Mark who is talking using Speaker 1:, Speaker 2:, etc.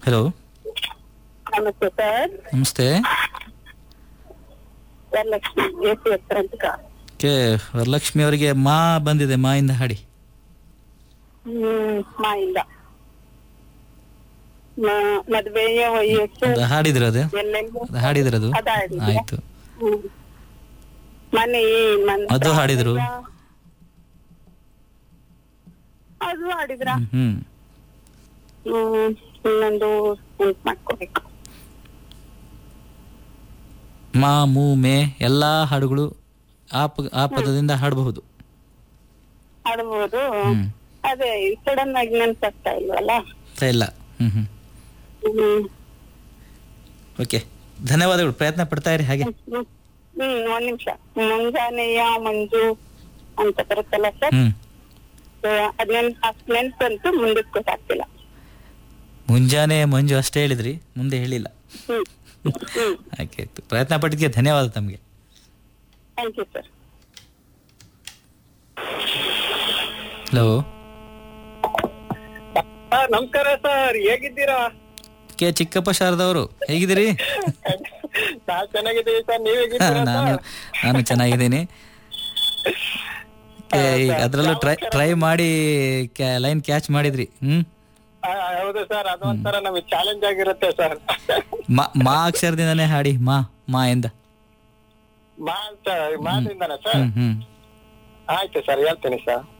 Speaker 1: Hello
Speaker 2: ನಮಸ್ತೆ sir
Speaker 1: ನಮಸ್ತೆ
Speaker 2: Varalakshmi A P ಹತ್ರ ಅಂತ
Speaker 1: ಕೆ ವರಲಕ್ಷ್ಮಿ ಅವರಿಗೆ ಮಾ ಬಂದಿದೆ ಮಾಯಿಂದ ಹಾಡಿ
Speaker 2: ಹ್ಮ್ ಮಾಯಿಂದ ಮ- ಮದುವೆಯ ವಯಸ್ಸು
Speaker 1: ಅದು ಹಾಡಿದ್ರ ಅದು
Speaker 2: ಎಲ್ಲೆಲ್ಲೂ
Speaker 1: ಅದು ಹಾಡಿದ್ರದು
Speaker 2: ಅದ ಹಾಡಿದ್ಯಾ?
Speaker 1: ಆಯ್ತು
Speaker 2: ಹ್ಮ್. ಮನೆ ಮಂತ್ರ
Speaker 1: ಅದು ಹಾಡಿದ್ರು.
Speaker 2: ಅದು ಹಾಡಿದ್ರ
Speaker 1: ಹ್ಮ್
Speaker 2: ಹ್ಮ್ ಇನ್ನೊಂದು ನೆನ್ಪ್ ಮಾಡ್ಕೋಬೇಕು
Speaker 1: ಮಾ ಮೂ ಮೇ ಎಲ್ಲಾ ಹಾಡುಗಳು ಆ ಪ ಆ ಪದದಿಂದ ಹಾಡಬಹುದು
Speaker 2: ಹಾಡ್ಬೋದು
Speaker 1: ಹ್ಮ್
Speaker 2: ಅದೇ ಸಡನ್ ಆಗಿ ನೆನ್ಪಾಗ್ತಾ ಇಲ್ವಲ್ಲ
Speaker 1: ತ ಇಲ್ಲ ಹ್ಮ್ ಹ್ಮ್
Speaker 2: ಹ್ಮ್
Speaker 1: ಓಕೆ ಧನ್ಯವಾದಗಳು ಪ್ರಯತ್ನ ಪಡ್ತಾ ಇರಿ ಹಾಗೆ
Speaker 2: ಹ್ಮ್ ಹ್ಮ್ ಒಂದ್ ನಿಮಿಷ ಮುಂಜಾನೆಯ ಮಂಜು ಅಂತ ಬರುತ್ತಲ್ಲ ಸರ್
Speaker 1: ಹ್ಮ್
Speaker 2: ಅದೇನ್ ಅಷ್ಟ್ ನೆನ್ಪಂತೂ ಮುಂದಕ್ಕೆ ಗೊತ್ತಾಗ್ತಿಲ್ಲ
Speaker 1: ಮುಂಜಾನೆ ಮಂಜು ಅಷ್ಟೇ ಹೇಳಿದ್ರಿ ಮುಂದೆ ಹೇಳಿಲ್ಲ
Speaker 2: ಹ್ಮ್ ಹ್ಮ್
Speaker 1: ಆಯ್ಕೆ ಆಯ್ತು ಪ್ರಯತ್ನ ಪಟ್ಟಿಗೆ ಧನ್ಯವಾದ ತಮಗೆ
Speaker 2: thank you sir
Speaker 1: hello
Speaker 3: sir ನಮಸ್ಕಾರ ಸರ್ ಹೇಗಿದ್ದೀರಾ
Speaker 1: ಕೆ ಚಿಕ್ಕಪ್ಪ ಶಾರದವರು ಹೇಗಿದ್ದೀರಿ
Speaker 3: ನಾವ್ ಚೆನ್ನಾಗಿದ್ದೀವಿ ಸರ್ ನೀವ್
Speaker 1: ಹಾ,
Speaker 3: ಹೇಗಿದ್ದೀರಾ
Speaker 1: ನಾನು ನಾನು ಚೆನ್ನಾಗಿದ್ದೀನಿ ಕೆ, ಈಗ ಅದ್ರಲ್ಲೂ ಟ್ರೈ ಟ್ರೈ ಮಾಡಿ ಲೈನ್ ಕ್ಯಾಚ್ ಮಾಡಿದ್ರಿ ಹ್ಮ್
Speaker 3: ಆ, ಹೌದು ಸರ್ ಅದೊಂಥರ ನಮಗೆ ಚಾಲೆಂಜ್ ಆಗಿರುತ್ತೆ ಸರ್
Speaker 1: ಮಾ ಮಾ ಅಕ್ಷರದಿಂದನೇ ಹಾಡಿ ಮಾ ಮಾ ಎಂದ
Speaker 3: ಮಾ ಅಂತ ಮಾತಿಂದನ ಸರ್
Speaker 1: ಹ್ಮ್ ಹ್ಮ್
Speaker 3: ಆಯ್ತು ಸರ್ ಹೇಳ್ತೀನಿ ಸರ್